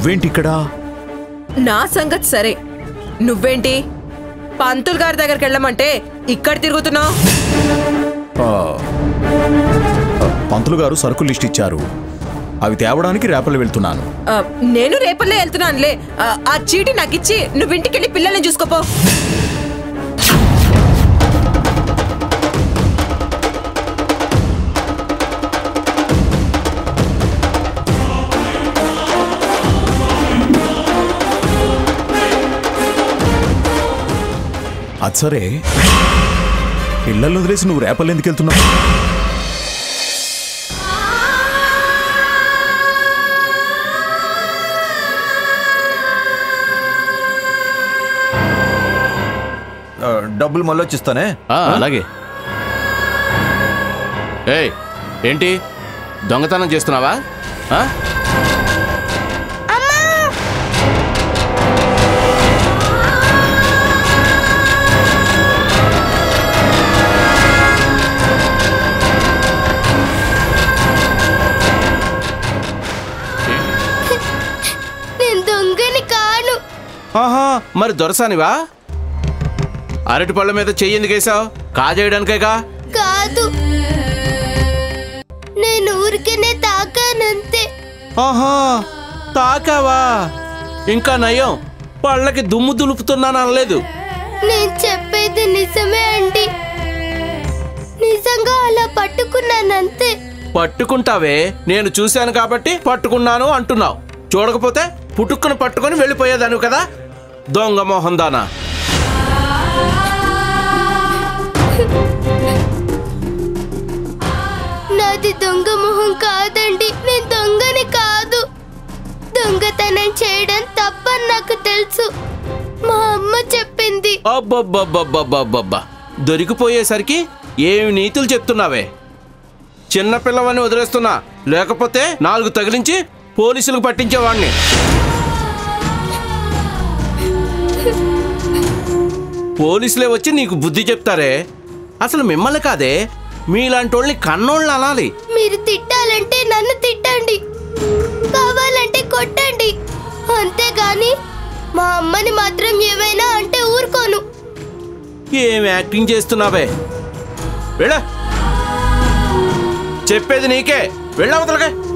నువ్వేంటి ఇక్కడ నా సంగతి సరే నువ్వేంటి పంతులు గారి దగ్గరికి వెళ్ళమంటే ఇక్కడ తిరుగుతున్నావు ఆ, ఆ, పంతులు గారు సరుకు లిస్ట్ ఇచ్చారు అవి తేవడానికి రేపలు వెళ్తున్నాను నేను రేపల్లే వెళ్తున్నానులే ఆ, ఆ చీటి నాకు ఇచ్చి నువ్వు ఇంటికెళ్ళి పిల్లల్ని చూసుకోపో అది సరే పిల్లల్ని వదిలేసి నువ్వు రేపలు ఎందుకు వెళ్తున్నావు ఆ, డబ్బులు మళ్ళీ వచ్చిస్తానే ఆ, అలాగే ఏయ్ ఏంటి దొంగతనం చేస్తున్నావా ఆ? నేను దొంగని కాను ఆహా మరి దొరసానివా అరటి పళ్ళ మీద చెయ్యి ఎందుకు వేసావు కాజేయడానికేగా కాదు నేను ఊరికనే తాకానంతే ఆహా తాకావా ఇంకా నయం పళ్ళకి దుమ్ము దులుపుతున్నాను అనలేదు నేను చెప్పేది నిజమే అండి నిజంగా అలా పట్టుకున్నానంతే పట్టుకుంటావే నేను చూశాను కాబట్టి పట్టుకున్నాను అంటున్నావు చూడకపోతే పుట్టుక్కును పట్టుకొని వెళ్ళిపోయేదాను కదా దొంగ మోహన్ దానా నాది దొంగ మొహం కాదండి నేను దొంగని కాదు దొంగతనం చేయడం తప్పని నాకు తెలుసు మా అమ్మ చెప్పింది అబ్బబ్బబ్బబ్బబ్బబ్బబ్బా దొరికిపోయేసరికి ఏమి నీతులు చెప్తున్నావే చిన్న పిల్లవని వదిలేస్తున్నా లేకపోతే నాలుగు తగిలించి పోలీసులకు పట్టించేవాడిని పోలీసులే వచ్చి నీకు బుద్ధి చెప్తారే అసలు మిమ్మల్ని కాదే మీలాంటి వాళ్ళని కన్నోళ్ళని అనాలి మీరు తిట్టాలంటే నన్ను తిట్టండి కావాలంటే కొట్టండి అంతేగాని మా అమ్మని మాత్రం ఏమైనా అంటే ఊరుకోను ఏం యాక్టింగ్ చేస్తున్నావే వెళ్ళ చెప్పేది నీకే వెళ్ళవతలకే